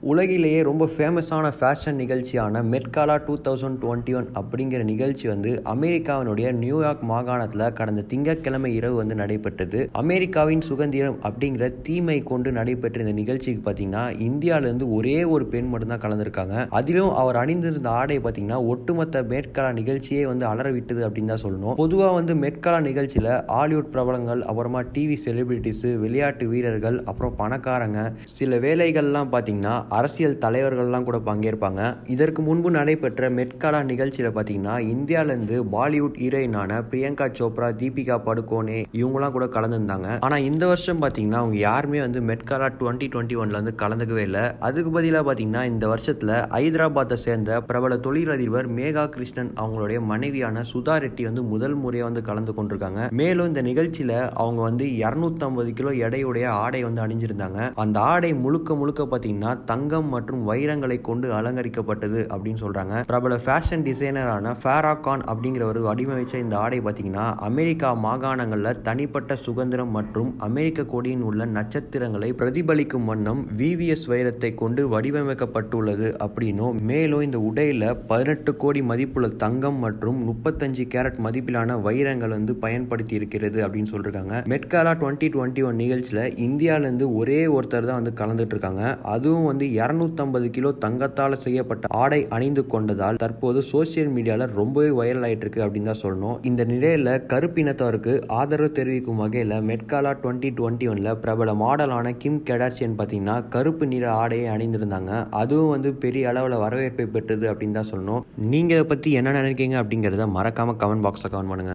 உலகிலேயே ரொம்ப ஃபேமஸான ஃபேஷன் நிகழ்ச்சியான Met Gala two thousand twenty one அப்படிங்கிற நிகழ்ச்சி வந்து அமெரிக்காவினுடைய நியூயார்க் மாகாணத்தில் கடந்த திங்கட்கிழமை இரவு வந்து நடைபெற்றது அமெரிக்காவின் சுதந்திரம் அப்படிங்கிற தீமை கொண்டு நடைபெற்ற இந்த நிகழ்ச்சிக்கு பார்த்தீங்கன்னா இந்தியாவிலேருந்து ஒரே ஒரு பெண் மட்டும்தான் கலந்துருக்காங்க அதிலும் அவர் அணிந்திருந்த ஆடை பார்த்தீங்கன்னா ஒட்டுமொத்த மேட்காலா நிகழ்ச்சியே வந்து அலற விட்டது அப்படின்னு தான் சொல்லணும் பொதுவாக வந்து மெட்காலா நிகழ்ச்சியில் ஹாலிவுட் பிரபலங்கள் அப்புறமா டிவி செலிபிரிட்டிஸு விளையாட்டு வீரர்கள் அப்புறம் பணக்காரங்க சில வேலைகள்லாம் பார்த்தீங்கன்னா அரசியல் தலைவர்கள்லாம் கூட பங்கேற்பாங்க இதற்கு முன்பு நடைபெற்ற மெட்காலா நிகழ்ச்சியில் பார்த்தீங்கன்னா இந்தியாவிலேருந்து பாலிவுட் ஹீரோயினான பிரியங்கா சோப்ரா தீபிகா படுகோனே இவங்கலாம் கூட கலந்துருந்தாங்க ஆனால் இந்த வருஷம் பார்த்தீங்கன்னா அவங்க யாருமே வந்து மெட்காலா டுவெண்ட்டி டுவெண்ட்டி ஒன்ல வந்து கலந்துக்கவே இல்லை அதுக்கு பதிலாக பார்த்தீங்கன்னா இந்த வருஷத்தில் ஹைதராபாத்தை சேர்ந்த பிரபல தொழிலதிபர் மேகா கிருஷ்ணன் அவங்களுடைய மனைவியான சுதா ரெட்டி வந்து முதல் முறையாக வந்து கலந்து கொண்டிருக்காங்க மேலும் இந்த நிகழ்ச்சியில் அவங்க வந்து இரநூத்தம்பது கிலோ எடையுடைய ஆடை வந்து அணிஞ்சிருந்தாங்க அந்த ஆடை முழுக்க முழுக்க பார்த்தீங்கன்னா தங்கம் மற்றும் வைரங்களை கொண்டு அலங்கரிக்கப்பட்டது அப்படின்னு சொல்றாங்க பிரபல ஃபேஷன் டிசைனரான ஃபேராகான் அப்படிங்கிறவர் வடிவமைச்ச இந்த ஆடை பார்த்தீங்கன்னா அமெரிக்கா மாகாணங்களில் தனிப்பட்ட சுதந்திரம் மற்றும் அமெரிக்க கொடியின் உள்ள நட்சத்திரங்களை பிரதிபலிக்கும் வண்ணம் விவிஎஸ் வைரத்தை கொண்டு வடிவமைக்கப்பட்டுள்ளது அப்படின்னும் மேலும் இந்த உடையில பதினெட்டு கோடி மதிப்புள்ள தங்கம் மற்றும் முப்பத்தஞ்சு கேரட் மதிப்பிலான வைரங்கள் வந்து பயன்படுத்தி இருக்கிறது அப்படின்னு சொல்லிருக்காங்க மெட்காலா டுவெண்ட்டி டுவெண்ட்டி ஒன் நிகழ்ச்சியில் இந்தியாவிலேருந்து ஒரே ஒருத்தர் தான் வந்து கலந்துட்டு இருக்காங்க அதுவும் வந்து இரநூத்தம்பது கிலோ தங்கத்தால் செய்யப்பட்ட ஆடை அணிந்து கொண்டதால் தற்போது சோசியல் மீடியாவில் ரொம்பவே வைரல் ஆயிட்டு இருக்கு அப்படின்னு தான் சொல்லணும் இந்த நிலையில் கருப்பினத்தவருக்கு ஆதரவு தெரிவிக்கும் வகையில் மெட்காலா டுவெண்ட்டி டுவெண்ட்டி ஒன்ல பிரபல மாடலான கிம் கெடார்சியன் பார்த்தீங்கன்னா கருப்பு நிற ஆடையை அணிந்திருந்தாங்க அதுவும் வந்து பெரிய அளவில் வரவேற்பை பெற்றது அப்படின்னு தான் சொல்லணும் நீங்கள் இதை பற்றி என்ன நினைக்கிறீங்க அப்படிங்கிறத மறக்காம கமெண்ட் பாக்ஸில் கமெண்ட் பண்ணுங்க